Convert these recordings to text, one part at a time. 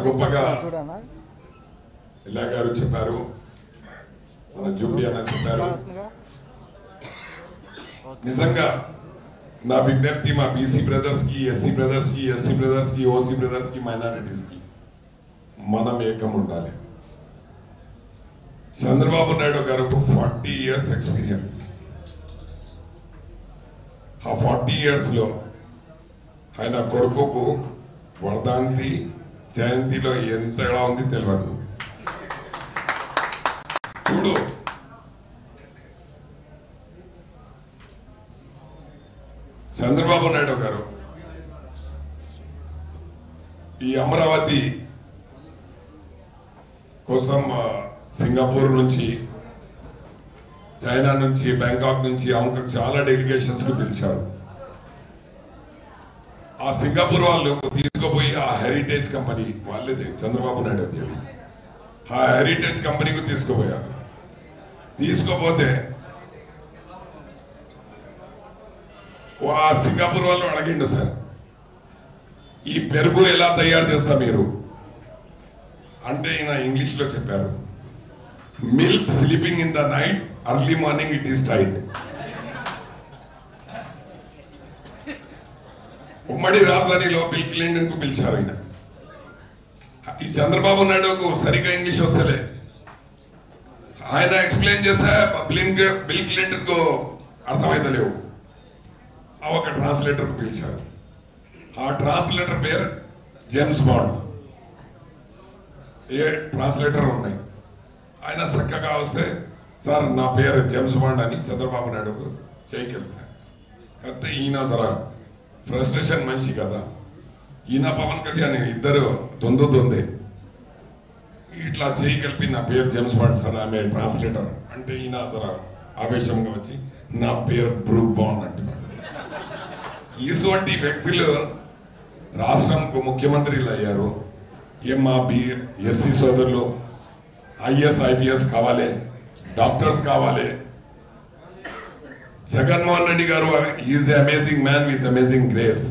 గొప్పగా చూడనా ఇలా గారు చెప్పారు మన జూబి అన్న చెప్పారు నిజంగా నా విజ్ఞప్తి మా బీసీ బ్రదర్స్ కి ఎస్సీ బ్రదర్స్ కి ఎస్టీ బ్రదర్స్ కి ఓసీ బ్రదర్స్ కి మైనారిటీస్ కి మనం ఏకం ఉండాలి చంద్రబాబు నాయుడు గారికి ఫార్టీ ఇయర్స్ ఎక్స్పీరియన్స్ ఆ ఫార్టీ ఇయర్స్ లో ఆయన కొడుకుకు వర్ధంతి జయంతిలో ఎంత ఎలా ఉంది తెలియదు చూడు చంద్రబాబు నాయుడు గారు ఈ అమరావతి కోసం ఆ, సింగపూర్ నుంచి చైనా నుంచి బ్యాంకాక్ నుంచి అమెరికా చాలా డెలిగేషన్స్ కు పిలిచారు ఆ సింగపూర్ వాళ్ళు తీసుకుపోయి ఆ హెరిటేజ్ కంపెనీ వాళ్ళది చంద్రబాబు నాయుడు అది ఆ హెరిటేజ్ కంపెనీకి తీసుకుపోయారు తీసుకుపోతే ఆ సింగపూర్ వాళ్ళు అడిగిండు సార్ ఈ పెరుగు ఎలా తయారు చేస్తా మీరు అంటే ఈయన ఇంగ్లీష్ లో చెప్పారు milk sleeping in the night early morning it is tight ఉమ్మడి రాజధానిలో బిల్ క్లింటన్ కు పిలిచారు ఆయన ఈ చంద్రబాబు నాయుడుకు సరిగ్గా ఇంగ్లీష్ వస్తలే ఆయన ఎక్స్ప్లెయిన్ చేస్తే బిల్ బిల్ క్లింటన్ కు అర్థమైతలేవు ఆ ఒక ట్రాన్స్లేటర్ కు పిలిచారు ఆ ట్రాన్స్లేటర్ పేరు జేమ్స్ బాండ్ ఏ ట్రాన్స్లేటర్ ఉన్నాయి ఆయన చక్కగా వస్తే సార్ నా పేరు జేమ్స్ బాండ్ అని చంద్రబాబు నాయుడుకు చేయగలిగినారు అంటే ఈయన జర ఫ్రస్ట్రేషన్ మనిషి కదా ఈయన పవన్ కళ్యాణ్ ఇద్దరు తొందు తొందే ఇట్లా చేయి కలిపి నా పేరు జేమ్స్ బాండ్ సార్ ఆమె ట్రాన్స్లేటర్ అంటే ఈయన జర ఆవేశంగా వచ్చి నా పేరు బ్రూక్ బాండ్ అంటున్నాడు ఇటువంటి వ్యక్తులు రాష్ట్రంకు ముఖ్యమంత్రులు అయ్యారు ఏం మా బి ఎస్సీ సోదరులు ఐఎస్ ఐపీఎస్ కావాలి డాక్టర్స్ కావాలి Jaganmohan Reddy garu is amazing man with amazing grace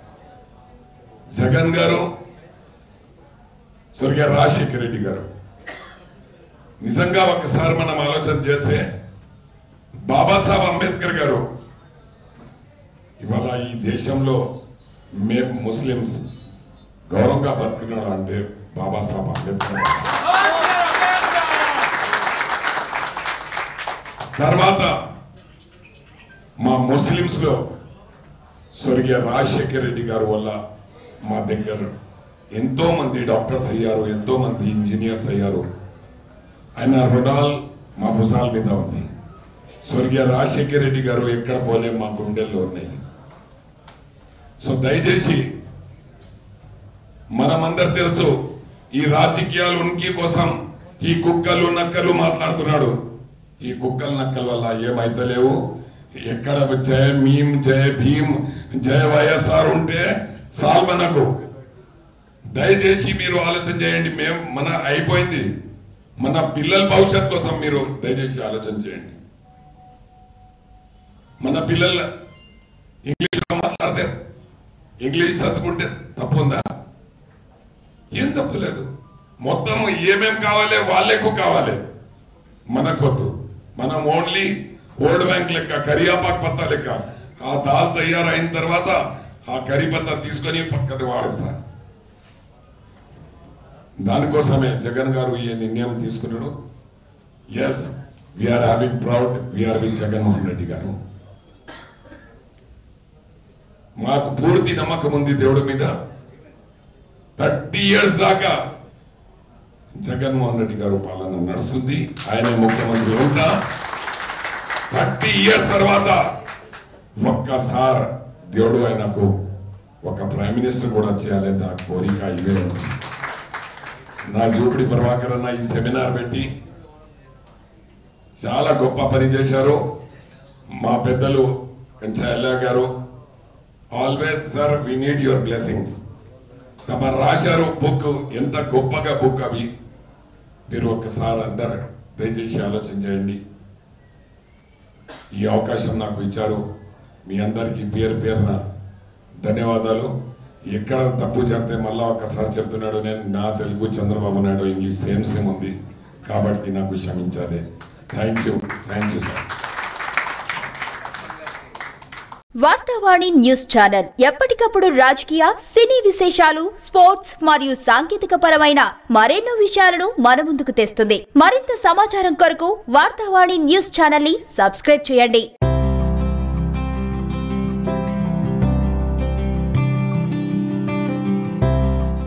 Jagan garu స్వర్గీయ రాజశేఖర రెడ్డి గారు నిజంగా ఒకసారి మనం ఆలోచన చేస్తే బాబాసాహెబ్ అంబేద్కర్ గారు ఇవాళ ఈ దేశంలో మేము ముస్లిమ్స్ గౌరవంగా బతుకున్నాడు అంటే బాబాసాహెబ్ అంబేద్కర్ గారు. తర్వాత మా ముస్లిమ్స్ లో స్వర్గీయ రాజశేఖర రెడ్డి గారు వల్ల మా దగ్గర ఎంతో మంది డాక్టర్స్ అయ్యారు ఎంతో మంది ఇంజనీర్స్ అయ్యారు ఆయన రుణాల్ మా భుజాల మీద ఉంది స్వర్గీయ రాజశేఖర రెడ్డి గారు ఎక్కడ పోలే మా గుండెల్లో ఉన్నాయి సో దయచేసి మనమందరు తెలుసు ఈ రాజకీయాలు ఉనికి కోసం ఈ కుక్కలు నక్కలు మాట్లాడుతున్నాడు ఈ కుక్కలు నక్కల వల్ల ఏమైతలేవు ఎక్కడ జయ మీమ్ జయ భీమ్ జయ వైఎస్ఆర్ ఉంటే సాల్ మనకు దయచేసి మీరు ఆలోచన చేయండి మేము మన అయిపోయింది మన పిల్లల భవిష్యత్ కోసం మీరు దయచేసి ఆలోచన చేయండి మన పిల్లలు ఇంగ్లీష్లో మాట్లాడితే ఇంగ్లీష్ చదువుకుంటే తప్పు ఉందా ఏం తప్పు లేదు మొత్తం ఏమేం కావాలి వాళ్ళకు కావాలి మనకొద్దు మనం ఓన్లీ ఓల్డ్ బ్యాంక్ లెక్క కరియాపాక్ పత్తా లెక్క ఆ దాల్ తయారైన తర్వాత ఆ కరి పత్తా తీసుకొని పక్కన వాడిస్తా దానికోసమే జగన్ గారు ఈ నిర్ణయం తీసుకున్నాడు yes we are having proud we are with Jaganmohan Reddy garu మాకు పూర్తి నమ్మకం ఉంది దేవుడి మీద థర్టీ ఇయర్స్ దాకా జగన్మోహన్ రెడ్డి గారు పాలన నడుస్తుంది ఆయన ముఖ్యమంత్రి ఉంటా థర్టీ ఇయర్స్ తర్వాత ఒక్కసారి దేవుడు ఆయనకు ఒక ప్రైమ్ మినిస్టర్ కూడా చేయాలని నా కోరిక ఇవే ఉంది నా జూపిడి ప్రభాకర్ అన్న ఈ సెమినార్ పెట్టి చాలా గొప్ప పని చేశారు మా పెద్దలు Kancha Ilaiah garu always sir we need your blessings తమ రాశారు బుక్ ఎంత గొప్పగా బుక్ అవి మీరు ఒక్కసారి అందరు దయచేసి ఆలోచన చేయండి ఈ అవకాశం నాకు ఇచ్చారు మీ అందరికీ పేరు పేరున ధన్యవాదాలు ఎక్కడ తప్పు చెప్తే మళ్ళా ఒక్కసారి చెప్తున్నాడు నేను నా Telugu Chandrababu Naidu English same same ఉంది కాబట్టి నాకు క్షమించాలి thank you thank you sir Varthavani news channel ఎప్పటికప్పుడు రాజకీయ సినీ విశేషాలు స్పోర్ట్స్ మరియు సాంకేతిక పరమైన మరెన్నో విషయాలను మన ముందుకు తెస్తుంది మరింత సమాచారం కొరకు వార్తావాణి న్యూస్ ఛానల్ ని సబ్స్క్రైబ్ చేయండి